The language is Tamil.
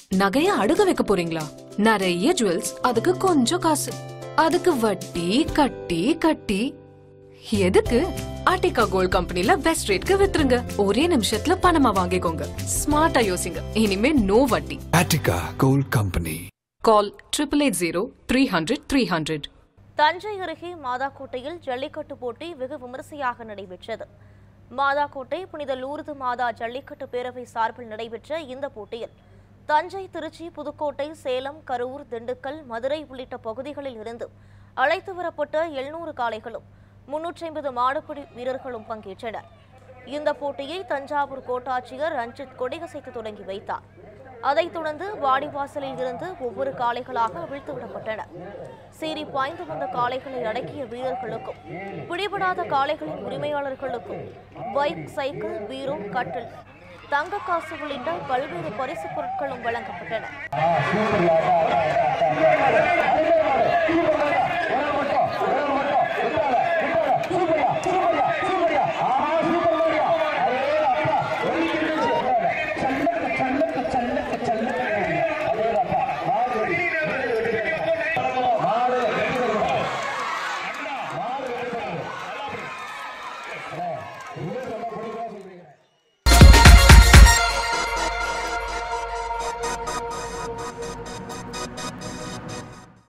நகைய அடுக்க வைக்க போறீங்களா நிறைய ஜுவல்ஸ் அதுக்கு கொஞ்சம் காசு அதுக்கு வட்டி கட்டி கட்டி எதுக்கு ஆர்டிகா கோல்ட் கம்பெனில பெஸ்ட் ரேட்க்கு வித்துருங்க ஒரே நிமிஷத்துல பணமா வாங்கிக்கோங்க ஸ்மார்ட்டா யோசிங்க இனிமே நோ வட்டி Attica Gold Company. Call triple eight zero three hundred three hundred Thanjai அருகே மாதாக்கோட்டையில் ஜல்லிக்கட்டு போட்டி வெகு விமரிசையாக நடைபெற்றது மாதாக்கோட்டை புனித லூர்து மாதா ஜல்லிக்கட்டு பேரவை சார்பில் நடைபெற்ற இந்த போட்டியில் தஞ்சை திருச்சி புதுக்கோட்டை சேலம் கரூர் திண்டுக்கல் மதுரை உள்ளிட்ட பகுதிகளில் இருந்து அழைத்து வரப்பட்ட எழுநூறு காளைகளும் முன்னூற்றி ஐம்பது மாடுபிடி வீரர்களும் பங்கேற்றனர் இந்த போட்டியை தஞ்சாவூர் கோட்டாட்சியர் ரஞ்சித் கொடிகசைத்து தொடங்கி வைத்தார் அதைத் தொடர்ந்து வாடிவாசலில் இருந்து ஒவ்வொரு காளைகளாக அவிழ்த்து விடப்பட்டன சீறி பாய்ந்து வந்த காளைகளை அடக்கிய வீரர்களுக்கும் பிடிபடாத காளைகளின் உரிமையாளர்களுக்கும் பைக் சைக்கிள் பீரோ கட்டில் தங்க காசு உள்ளிட்ட பல்வேறு பரிசுப் பொருட்களும் வழங்கப்பட்டன மாடு